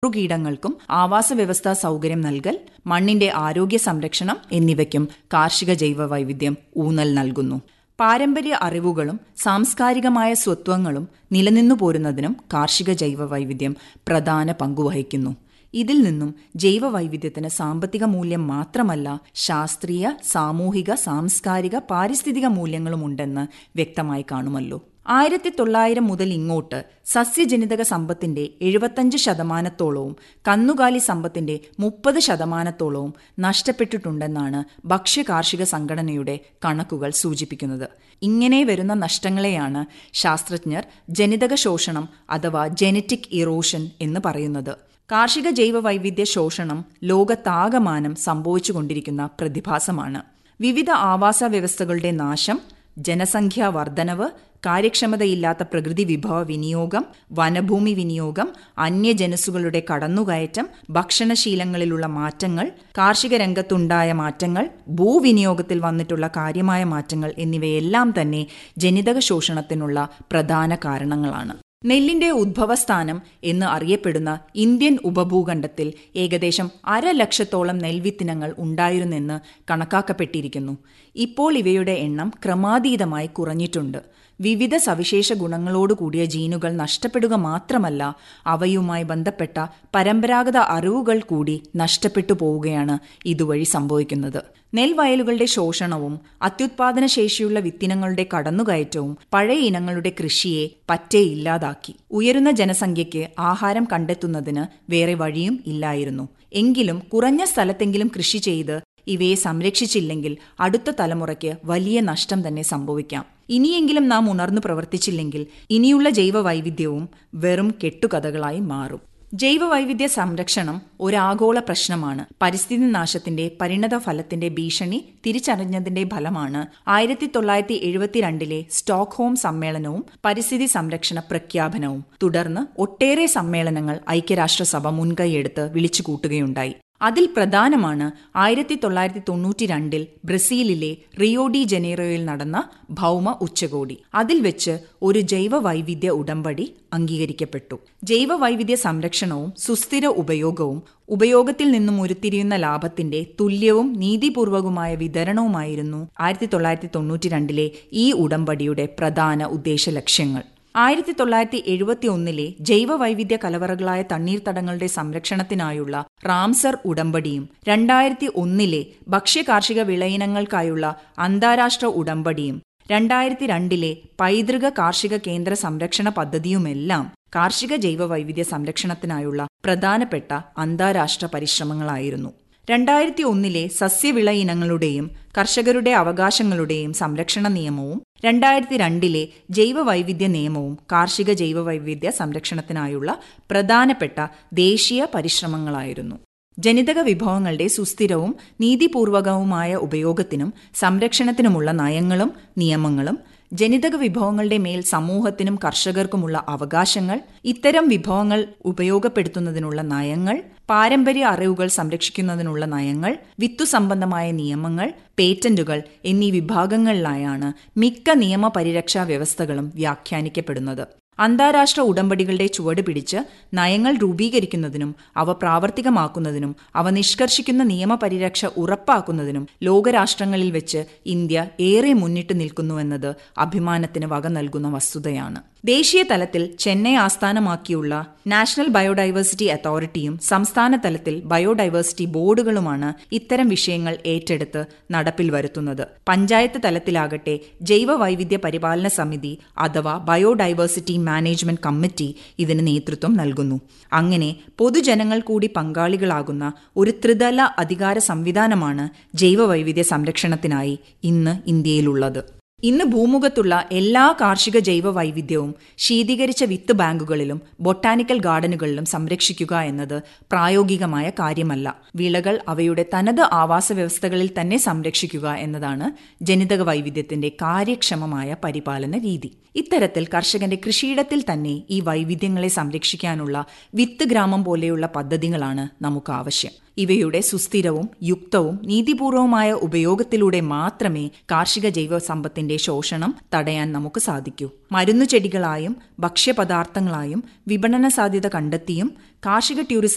ഒട്ടുകീടങ്ങൾക്കും ആവാസ വ്യവസ്ഥാ സൗകര്യം നൽകൽ മണ്ണിന്റെ ആരോഗ്യ സംരക്ഷണം എന്നിവയ്ക്കും കാർഷിക ജൈവ വൈവിധ്യം ഊന്നൽ നൽകുന്നു പാരമ്പര്യ അറിവുകളും സാംസ്കാരികമായ സ്വത്വങ്ങളും നിലനിന്നു പോരുന്നതിനും കാർഷിക ജൈവ വൈവിധ്യം പ്രധാന പങ്കുവഹിക്കുന്നു ഇതിൽ നിന്നും ജൈവ വൈവിധ്യത്തിന് സാമ്പത്തിക മൂല്യം മാത്രമല്ല ശാസ്ത്രീയ സാമൂഹിക സാംസ്കാരിക പാരിസ്ഥിതിക മൂല്യങ്ങളുമുണ്ടെന്ന് വ്യക്തമായി കാണുമല്ലോ ആയിരത്തി തൊള്ളായിരം മുതൽ ഇങ്ങോട്ട് സസ്യജനിതക സമ്പത്തിന്റെ എഴുപത്തഞ്ച് ശതമാനത്തോളവും കന്നുകാലി സമ്പത്തിന്റെ മുപ്പത് ശതമാനത്തോളവും നഷ്ടപ്പെട്ടിട്ടുണ്ടെന്നാണ് ഭക്ഷ്യ കാർഷിക സംഘടനയുടെ കണക്കുകൾ സൂചിപ്പിക്കുന്നത് ഇങ്ങനെ വരുന്ന നഷ്ടങ്ങളെയാണ് ശാസ്ത്രജ്ഞർ ജനിതക ശോഷണം അഥവാ ജനറ്റിക് ഇറോഷൻ എന്ന് പറയുന്നത് കാർഷിക ജൈവ വൈവിധ്യ ശോഷണം ലോകത്താകമാനം സംഭവിച്ചുകൊണ്ടിരിക്കുന്ന പ്രതിഭാസമാണ് വിവിധ ആവാസ വ്യവസ്ഥകളുടെ നാശം ജനസംഖ്യാ വർധനവ് കാര്യക്ഷമതയില്ലാത്ത പ്രകൃതി വിഭവ വിനിയോഗം വനഭൂമി വിനിയോഗം അന്യജനസുകളുടെ കടന്നുകയറ്റം ഭക്ഷണശീലങ്ങളിലുള്ള മാറ്റങ്ങൾ കാർഷിക രംഗത്തുണ്ടായ മാറ്റങ്ങൾ ഭൂവിനിയോഗത്തിൽ വന്നിട്ടുള്ള കാര്യമായ മാറ്റങ്ങൾ എന്നിവയെല്ലാം തന്നെ ജനിതക ശോഷണത്തിനുള്ള പ്രധാന കാരണങ്ങളാണ് നെല്ലിന്റെ ഉദ്ഭവസ്ഥാനം എന്ന് അറിയപ്പെടുന്ന ഇന്ത്യൻ ഉപഭൂഖണ്ഡത്തിൽ ഏകദേശം അരലക്ഷത്തോളം നെൽവിത്തിനങ്ങൾ ഉണ്ടായിരുന്നെന്ന് കണക്കാക്കപ്പെട്ടിരിക്കുന്നു ഇപ്പോൾ ഇവയുടെ എണ്ണം ക്രമാതീതമായി കുറഞ്ഞിട്ടുണ്ട് വിവിധ സവിശേഷ ഗുണങ്ങളോടുകൂടിയ ജീനുകൾ നഷ്ടപ്പെടുക മാത്രമല്ല അവയുമായി ബന്ധപ്പെട്ട പരമ്പരാഗത അറിവുകൾ കൂടി നഷ്ടപ്പെട്ടു പോവുകയാണ് ഇതുവഴി സംഭവിക്കുന്നത് നെൽവയലുകളുടെ ശോഷണവും അത്യുത്പാദന ശേഷിയുള്ള വിത്തിനങ്ങളുടെ കടന്നുകയറ്റവും പഴയ ഇനങ്ങളുടെ കൃഷിയെ പറ്റേ ഇല്ലാതാക്കി ഉയരുന്ന ജനസംഖ്യയ്ക്ക് ആഹാരം കണ്ടെത്തുന്നതിന് വേറെ വഴിയും ഇല്ലായിരുന്നു എങ്കിലും കുറഞ്ഞ സ്ഥലത്തെങ്കിലും കൃഷി ചെയ്ത് ഇവയെ സംരക്ഷിച്ചില്ലെങ്കിൽ അടുത്ത തലമുറയ്ക്ക് വലിയ നഷ്ടം തന്നെ സംഭവിക്കാം ഇനിയെങ്കിലും നാം ഉണർന്നു പ്രവർത്തിച്ചില്ലെങ്കിൽ ഇനിയുള്ള ജൈവ വൈവിധ്യവും വെറും കെട്ടുകഥകളായി മാറും ജൈവ വൈവിധ്യ സംരക്ഷണം ഒരാഗോള പ്രശ്നമാണ് പരിസ്ഥിതി നാശത്തിന്റെ പരിണത ഫലത്തിന്റെ ഭീഷണി തിരിച്ചറിഞ്ഞതിന്റെ ഫലമാണ് ആയിരത്തി തൊള്ളായിരത്തി എഴുപത്തിരണ്ടിലെ സ്റ്റോക്ക്ഹോം സമ്മേളനവും പരിസ്ഥിതി സംരക്ഷണ പ്രഖ്യാപനവും തുടർന്ന് ഒട്ടേറെ സമ്മേളനങ്ങൾ ഐക്യരാഷ്ട്രസഭ മുൻകൈയെടുത്ത് വിളിച്ചുകൂട്ടുകയുണ്ടായി അതിൽ പ്രധാനമാണ് ആയിരത്തി തൊള്ളായിരത്തി തൊണ്ണൂറ്റി രണ്ടിൽ ബ്രസീലിലെ റിയോ ഡി ജനീറോയിൽ നടന്ന ഭൗമ ഉച്ചകോടി അതിൽ വെച്ച് ഒരു ജൈവ വൈവിധ്യ ഉടമ്പടി അംഗീകരിക്കപ്പെട്ടു ജൈവ വൈവിധ്യ സംരക്ഷണവും സുസ്ഥിര ഉപയോഗവും ഉപയോഗത്തിൽ നിന്നും ഉരുത്തിരിയുന്ന ലാഭത്തിന്റെ തുല്യവും നീതിപൂർവകവുമായ വിതരണവുമായിരുന്നു ആയിരത്തി തൊള്ളായിരത്തി തൊണ്ണൂറ്റി രണ്ടിലെ ഈ ഉടമ്പടിയുടെ പ്രധാന ഉദ്ദേശ ലക്ഷ്യങ്ങൾ ആയിരത്തി തൊള്ളായിരത്തി എഴുപത്തി ഒന്നിലെ ജൈവ വൈവിധ്യ കലവറകളായ തണ്ണീർത്തടങ്ങളുടെ സംരക്ഷണത്തിനായുള്ള റാംസർ ഉടമ്പടിയും രണ്ടായിരത്തി ഒന്നിലെ ഭക്ഷ്യ കാർഷിക വിളയിനങ്ങൾക്കായുള്ള അന്താരാഷ്ട്ര ഉടമ്പടിയും രണ്ടായിരത്തി രണ്ടിലെ പൈതൃക കാർഷിക കേന്ദ്ര സംരക്ഷണ പദ്ധതിയുമെല്ലാം കാർഷിക ജൈവ വൈവിധ്യ സംരക്ഷണത്തിനായുള്ള പ്രധാനപ്പെട്ട അന്താരാഷ്ട്ര പരിശ്രമങ്ങളായിരുന്നു രണ്ടായിരത്തി ഒന്നിലെ സസ്യവിള ഇനങ്ങളുടെയും കർഷകരുടെ അവകാശങ്ങളുടെയും സംരക്ഷണ നിയമവും രണ്ടായിരത്തി രണ്ടിലെ ജൈവ വൈവിധ്യ നിയമവും കാർഷിക ജൈവ വൈവിധ്യ സംരക്ഷണത്തിനായുള്ള പ്രധാനപ്പെട്ട ദേശീയ പരിശ്രമങ്ങളായിരുന്നു ജനിതക വിഭവങ്ങളുടെ സുസ്ഥിരവും നീതിപൂർവകവുമായ ഉപയോഗത്തിനും സംരക്ഷണത്തിനുമുള്ള നയങ്ങളും നിയമങ്ങളും ജനിതക വിഭവങ്ങളുടെ മേൽ സമൂഹത്തിനും കർഷകർക്കുമുള്ള അവകാശങ്ങൾ ഇത്തരം വിഭവങ്ങൾ ഉപയോഗപ്പെടുത്തുന്നതിനുള്ള നയങ്ങൾ പാരമ്പര്യ അറിവുകൾ സംരക്ഷിക്കുന്നതിനുള്ള നയങ്ങൾ വിത്തു സംബന്ധമായ നിയമങ്ങൾ പേറ്റന്റുകൾ എന്നീ വിഭാഗങ്ങളിലായാണ് മിക്ക നിയമപരിരക്ഷാ വ്യവസ്ഥകളും വ്യാഖ്യാനിക്കപ്പെടുന്നത് അന്താരാഷ്ട്ര ഉടമ്പടികളുടെ ചുവട് പിടിച്ച് നയങ്ങൾ രൂപീകരിക്കുന്നതിനും അവ പ്രാവർത്തികമാക്കുന്നതിനും അവ നിഷ്കർഷിക്കുന്ന നിയമപരിരക്ഷ ഉറപ്പാക്കുന്നതിനും ലോകരാഷ്ട്രങ്ങളിൽ വെച്ച് ഇന്ത്യ ഏറെ മുന്നിട്ട് നിൽക്കുന്നുവെന്നത് അഭിമാനത്തിന് വക നൽകുന്ന വസ്തുതയാണ് ദേശീയ തലത്തിൽ ചെന്നൈ ആസ്ഥാനമാക്കിയുള്ള നാഷണൽ ബയോഡൈവേഴ്സിറ്റി അതോറിറ്റിയും സംസ്ഥാന തലത്തിൽ ബയോഡൈവേഴ്സിറ്റി ബോർഡുകളുമാണ് ഇത്തരം വിഷയങ്ങൾ ഏറ്റെടുത്ത് നടപ്പിൽ വരുത്തുന്നത് പഞ്ചായത്ത് തലത്തിലാകട്ടെ ജൈവ വൈവിധ്യ പരിപാലന സമിതി അഥവാ ബയോഡൈവേഴ്സിറ്റി മാനേജ്മെന്റ് കമ്മിറ്റി ഇതിന് നേതൃത്വം നൽകുന്നു അങ്ങനെ പൊതുജനങ്ങൾ കൂടി പങ്കാളികളാകുന്ന ഒരു ത്രിതല അധികാര സംവിധാനമാണ് ജൈവ വൈവിധ്യ സംരക്ഷണത്തിനായി ഇന്ന് ഇന്ത്യയിലുള്ളത് ഇന്ന് ഭൂമുഖത്തുള്ള എല്ലാ കാർഷിക ജൈവ വൈവിധ്യവും ശീതീകരിച്ച വിത്ത് ബാങ്കുകളിലും ബൊട്ടാനിക്കൽ ഗാർഡനുകളിലും സംരക്ഷിക്കുക എന്നത് പ്രായോഗികമായ കാര്യമല്ല വിളകൾ അവയുടെ തനത് ആവാസ വ്യവസ്ഥകളിൽ തന്നെ സംരക്ഷിക്കുക എന്നതാണ് ജനിതക വൈവിധ്യത്തിന്റെ കാര്യക്ഷമമായ പരിപാലന രീതി ഇത്തരത്തിൽ കർഷകന്റെ കൃഷിയിടത്തിൽ തന്നെ ഈ വൈവിധ്യങ്ങളെ സംരക്ഷിക്കാനുള്ള വിത്ത് ഗ്രാമം പോലെയുള്ള പദ്ധതികളാണ് നമുക്ക് ആവശ്യം ഇവയുടെ സുസ്ഥിരവും യുക്തവും നീതിപൂർവവുമായ ഉപയോഗത്തിലൂടെ മാത്രമേ കാർഷിക ജൈവ സമ്പത്തിന്റെ ശോഷണം തടയാൻ നമുക്ക് സാധിക്കൂ മരുന്നുചെടികളായും ഭക്ഷ്യപദാർത്ഥങ്ങളായും വിപണന സാധ്യത കണ്ടെത്തിയും കാർഷിക ടൂറിസം